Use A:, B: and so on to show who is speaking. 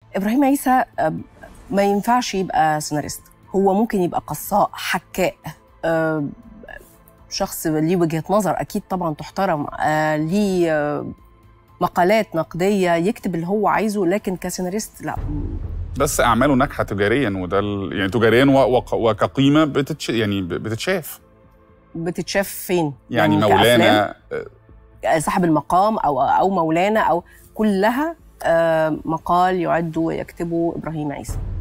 A: ابراهيم عيسى آه، ما ينفعش يبقى سيناريست هو ممكن يبقى قصاء حكاء آه، شخص ليه وجهه نظر اكيد طبعا تحترم آه، ليه آه، مقالات نقديه يكتب اللي هو عايزه لكن كسيناريست لا
B: بس اعماله ناجحه تجاريا وده ال- يعني تجاريا و- وك- وكقيمه بتتش يعني ب- بتتشاف
A: بتتشاف فين
B: يعني
A: كأفلام؟
B: مولانا آه،
A: صاحب المقام او او مولانا او كلها آه، مقال يعد ويكتبه ابراهيم عيسى